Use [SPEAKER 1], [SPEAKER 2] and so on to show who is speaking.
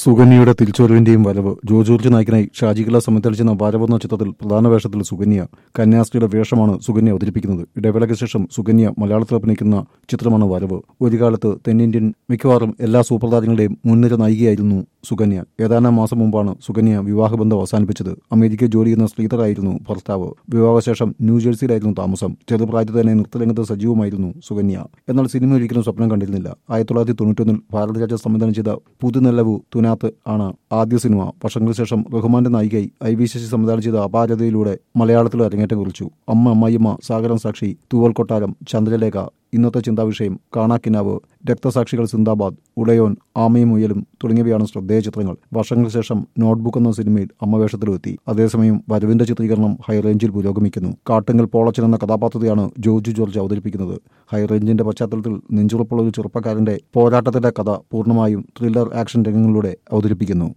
[SPEAKER 1] സുകന്യയുടെ തിരിച്ചുവരവിന്റെയും വരവ് George George നായകനായി ഷാജികല സംബന്ധിച്ചിരുന്ന വരവ് എന്ന ചിത്രത്തിൽ പ്രധാന വേഷത്തിൽ സുകന്യ കന്യാസ്ത്രീയുടെ വേഷമാണ് സുകന്യ അവതരിപ്പിക്കുന്നത് ഇടവേളയ്ക്ക് ശേഷം സുകന്യ മലയാളത്തിൽ അഭിനയിക്കുന്ന ചിത്രമാണ് വരവ് ഒരു കാലത്ത് തെന്നിന്ത്യൻ മിക്കവാറും എല്ലാ സൂപ്പർ താരങ്ങളുടെയും മുൻനിര നായികയായിരുന്നു സുകന്യ ഏതാനും മാസം മുമ്പാണ് സുകന്യ വിവാഹബന്ധം അവസാനിപ്പിച്ചത് അമേരിക്കയിൽ ജോലി ചെയ്യുന്ന ശ്രീധറായിരുന്നു ഭർത്താവ് വിവാഹശേഷം ന്യൂജേഴ്സിയിലായിരുന്നു താമസം ചെറുപ്രായത്തിൽ തന്നെ നൃത്തരംഗത്ത് സജീവമായിരുന്നു സുകന്യ എന്നാൽ സിനിമ ഒരിക്കലും സ്വപ്നം കണ്ടിരുന്നില്ല ആയിരത്തി തൊള്ളായിരത്തി തൊണ്ണൂറ്റൊന്നിൽ ഭാരതരാജ സംവിധാനം ചെയ്ത പുതുനെല്ലവു തുനാത്ത് ആണ് ആദ്യ സിനിമ വർഷങ്ങൾക്ക് ശേഷം റഹ്മാന്റെ നായികയായി ഐ വി ശശി സംവിധാനം ചെയ്ത അപാരതയിലൂടെ മലയാളത്തിൽ അരങ്ങേറ്റം കുറിച്ചു അമ്മ അമ്മായിമ്മ സാഗരം സാക്ഷി തൂവൽ കൊട്ടാരം ചന്ദ്രലേഖ ഇന്നത്തെ ചിന്താവിഷയം കാണാക്കിനാവ് രക്തസാക്ഷികൾ സിന്ദാബാദ് ഉടയോൻ ആമയും മുയലും തുടങ്ങിയവയാണ് ശ്രദ്ധേയ ചിത്രങ്ങൾ വർഷങ്ങൾക്ക് ശേഷം നോട്ട്ബുക്ക് എന്ന സിനിമയിൽ അമ്മ വേഷത്തിലെത്തി അതേസമയം വരവിന്റെ ചിത്രീകരണം ഹൈറേഞ്ചിൽ പുരോഗമിക്കുന്നു കാട്ടുങ്കൽ പോളച്ചൻ എന്ന കഥാപാത്രത്തെയാണ് ജോർജ് ജോർജ് അവതരിപ്പിക്കുന്നത് ഹൈറേഞ്ചിന്റെ പശ്ചാത്തലത്തിൽ നെഞ്ചുറപ്പുള്ള ഒരു ചെറുപ്പക്കാരന്റെ പോരാട്ടത്തിന്റെ കഥ പൂർണ്ണമായും ത്രില്ലർ ആക്ഷൻ രംഗങ്ങളിലൂടെ അവതരിപ്പിക്കുന്നു